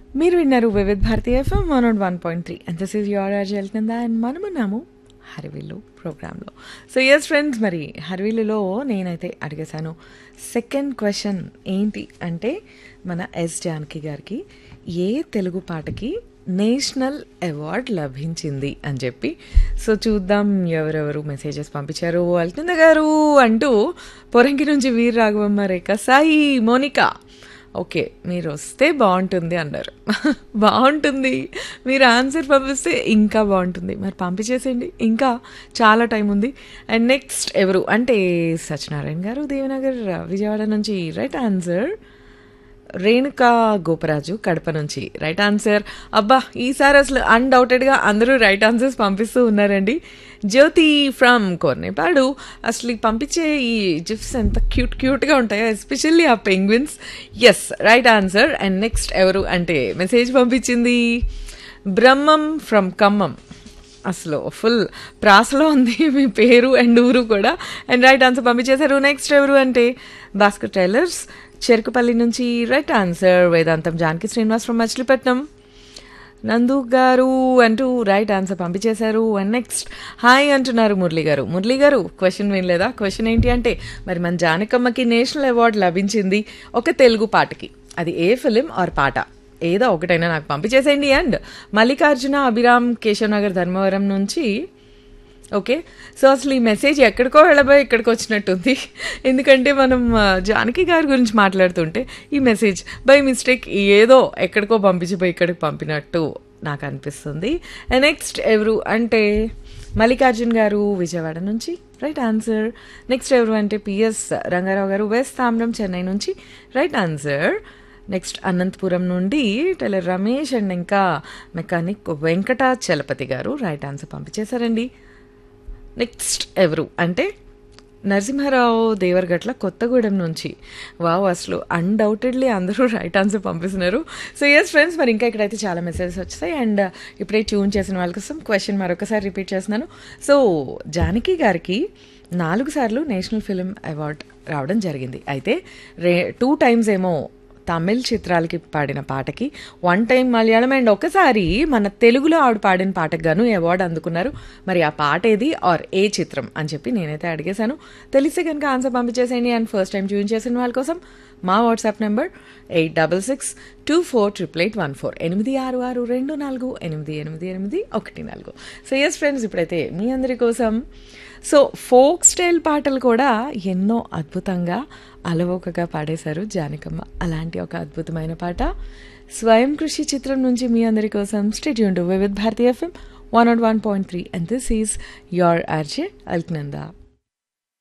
మీరు విన్నారు Vividh Bharati FM one nought one point three and this is your అర్జల్ కింద అండ్ మనమున్నాము హరివిల్లు ప్రోగ్రాంలో సో ఎస్ ఫ్రెండ్స్ మరి హరివిల్లులో నేనైతే అడిగేశాను సెకండ్ క్వశ్చన్ ఏంటి అంటే మన ఎస్ జానకి గారికి ఏ తెలుగు పాటకి నేషనల్ అవార్డ్ లభించింది అని చెప్పి సో చూద్దాం ఎవరెవరు మెసేజెస్ పంపించారు అల్కింద గారు అంటూ పొరంగి నుంచి వీర్ రాఘవమ్మ రేఖ సాయి మోనికా ఓకే మీరు వస్తే బాగుంటుంది అన్నారు బాగుంటుంది మీరు ఆన్సర్ పంపిస్తే ఇంకా బాగుంటుంది మరి పంపించేసేయండి ఇంకా చాలా టైం ఉంది అండ్ నెక్స్ట్ ఎవరు అంటే సత్యనారాయణ గారు దేవనగర్ విజయవాడ నుంచి రైట్ ఆన్సర్ రేణుకా గోపరాజు కడప నుంచి రైట్ ఆన్సర్ అబ్బా ఈసారి అసలు అన్డౌటెడ్గా అందరూ రైట్ ఆన్సర్స్ పంపిస్తూ ఉన్నారండి జ్యోతి ఫ్రమ్ కోర్నేపాడు అసలు ఈ పంపించే ఈ జిఫ్స్ ఎంత క్యూట్ క్యూట్గా ఉంటాయో ఎస్పెషల్లీ ఆ penguins yes right answer and next ఎవరు అంటే మెసేజ్ పంపించింది బ్రహ్మం ఫ్రమ్ ఖమ్మం అసలు ఫుల్ ప్రాసలో ఉంది మీ పేరు అండ్ ఊరు కూడా అండ్ రైట్ ఆన్సర్ పంపించేశారు నెక్స్ట్ ఎవరు అంటే భాస్కర్ టైలర్స్ చెరుకుపల్లి నుంచి రైట్ ఆన్సర్ వేదాంతం జానకి శ్రీనివాస్ ఫ్రమ్ మచిలీపట్నం నందు గారు అంటూ రైట్ ఆన్సర్ పంపించేశారు అండ్ నెక్స్ట్ హాయ్ అంటున్నారు మురళి గారు మురళి గారు క్వశ్చన్ వినలేదా క్వశ్చన్ ఏంటి అంటే మరి మన జానకమ్మకి నేషనల్ అవార్డు లభించింది ఒక తెలుగు పాటకి అది ఏ ఫిలిం ఆర్ పాట ఏదో ఒకటైనా నాకు పంపించేసేయండి అండ్ మల్లికార్జున అభిరామ్ కేశవ్ నగర్ ధర్మవరం నుంచి ఓకే సో అసలు ఈ మెసేజ్ ఎక్కడికో వెళ్ళబోయి ఇక్కడికి వచ్చినట్టుంది ఎందుకంటే మనం ఆ, జానకి గారి గురించి మాట్లాడుతుంటే ఈ మెసేజ్ బై మిస్టేక్ ఏదో ఎక్కడికో పంపించిపోయి ఇక్కడికి పంపినట్టు నాకు అనిపిస్తుంది అండ్ నెక్స్ట్ ఎవరు అంటే మల్లికార్జున్ గారు విజయవాడ నుంచి రైట్ ఆన్సర్ నెక్స్ట్ ఎవరు అంటే పిఎస్ రంగారావు గారు వెస్ట్ తామ్రం చెన్నై నుంచి రైట్ ఆన్సర్ నెక్స్ట్ అనంతపురం నుండి టైలర్ రమేష్ అండ్ ఇంకా మెకానిక్ వెంకట చలపతి గారు రైట్ ఆన్సర్ పంపించేశారండి నెక్స్ట్ ఎవరు అంటే నరసింహారావు దేవరగట్ల కొత్తగూడెం నుంచి వావ్ అసలు అన్డౌటెడ్లీ అందరూ రైట్ ఆన్సర్ పంపిస్తున్నారు సో ఎస్ ఫ్రెండ్స్ మరి ఇంకా ఇక్కడైతే చాలా మెసేజెస్ వచ్చాయి అండ్ ఇప్పుడే ట్యూన్ చేసిన వాళ్ళ కోసం క్వశ్చన్ మరొకసారి రిపీట్ చేస్తున్నాను సో జానకి గారికి నాలుగు సార్లు నేషనల్ ఫిలిం అవార్డ్ రావడం జరిగింది అయితే రే టూ టైమ్స్ ఏమో తమిళ్ చిత్రాలకి పాడిన పాటకి వన్ టైం మలయాళం అండ్ ఒకసారి మన తెలుగులో ఆవిడ పాడిన పాటకు గాను ఈ అవార్డు అందుకున్నారు మరి ఆ పాట ఏది ఆర్ ఏ చిత్రం అని చెప్పి నేనైతే అడిగేశాను తెలిస్తే కనుక ఆన్సర్ పంపించేసేయండి అండ్ ఫస్ట్ టైం ట్యూన్ చేసిన వాళ్ళ కోసం మా WhatsApp number eight double six two four triple eight one four ఎనిమిది ఆరు ఆరు రెండు నాలుగు ఎనిమిది ఎనిమిది ఎనిమిది ఒకటి నాలుగు సో ఎస్ ఫ్రెండ్స్ ఇప్పుడైతే మీ అందరి కోసం సో ఫోక్ స్టైల్ పాటలు కూడా ఎన్నో అద్భుతంగా అలవోకగా పాడేశారు జానకమ్మ అలాంటి ఒక అద్భుతమైన పాట స్వయం కృషి చిత్రం నుంచి మీ అందరి కోసం stay tuned to Vividh Bharati FM one nought one point three and this is your RJ Alaknanda